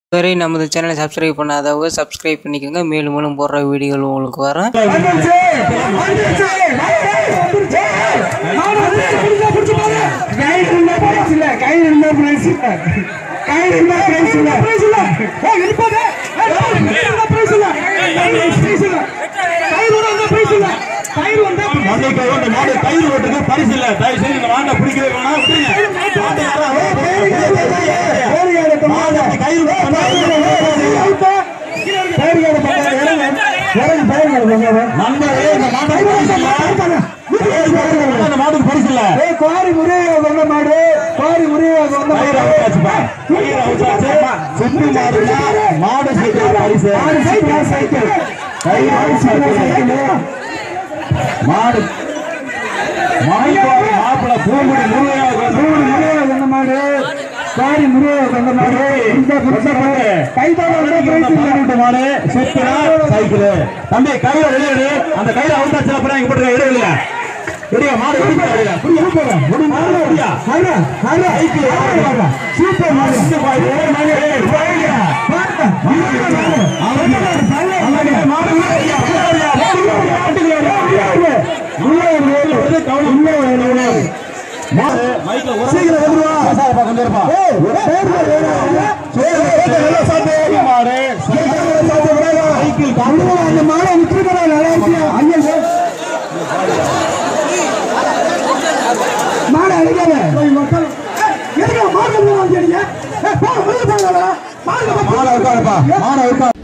இதுவரை நமது சேனலை சப்ஸ்கிரைப் பண்ணாதவங்க சப்ஸ்கிரைப் பண்ணிக்கோங்க மேலும் மேலும் போடுற வீடியோகள் உங்களுக்கு வரும் வந்துருச்சு வந்துருச்சு வந்துருச்சு மாடு வந்து புடிச்சா புடிச்சு பாரு கயிறு இருந்தா பிரைஸ் இல்ல கயிறு இருந்தா பிரைஸ் இல்ல கயிறு இருந்தா பிரைஸ் இல்ல பிரைஸ் இல்ல ஏய் இருப்பாதே கயிறு இருந்தா பிரைஸ் இல்ல கயிறு பிரைஸ் இல்ல கயிறு இருந்தா பிரைஸ் இல்ல கயிறு வந்தா மண்ணைக்கு ஓட்ட மாடு கயிறு ஓட்டுக்கு பரிசு இல்ல தயவு செய்து இந்த மாட்டை பிடிக்கவே வேணாம் விட்டுருங்க. மாட்டை யாரா- மாடு அப்படி கயிறு நண்பர்களே இந்த மாட்டுக்கு பரிசு இல்ல. இந்த மாட்டுக்கு பரிசு இல்ல குவாரி முறையாக வந்த மாடு குவாரி முறையாக வந்த கயிறு அவுத்தாச்சுப்பா. கயிறு அவுத்தாச்சு. சுத்தி மாடுனா மாடு சைக்கிள் பரிசு மாடு சைக்கிள் சைக்கிள் கயிறு அவுத்தாச்சு. மாடு மாய்க்கோடு மாப்பிள பூமுடி முருகையாக மூணு முறையாக வந்த மாடு குவாரி முறையாக வந்த மாடு இந்த புத்தகம் கைதான பதினெட்டு மாடு சுத்தினா சைக்கிள் தம்பி கையில வெளியிடு அந்த கையில அவுத்தாச்சு அப்புறம் இங்க போட்டு இடம் இல்லையா இடியா மாடு இடியா இடியா புரியா புரியா முடி மாடு இடியா ஹரா ஹரா சைக்கிள் சூப்பர் மாடு இந்த பாரு ஏய் மாடு ஏய் போய்யா பாருங்க அவனே மாடு இடியா போய்யா மாடு மைக்ல சீக்கிரம் வந்துருவா சார் பக்கம் இருப்பா மாடு சைக்கிள் அந்த மாடை விட்டுருக்கிறா நல்லா ஐயா மாடை அடிக்காத எதுக்கு மாடு வந்து அடிக்க மாடு மாடு உட்காருப்பா மாடு உட்காரு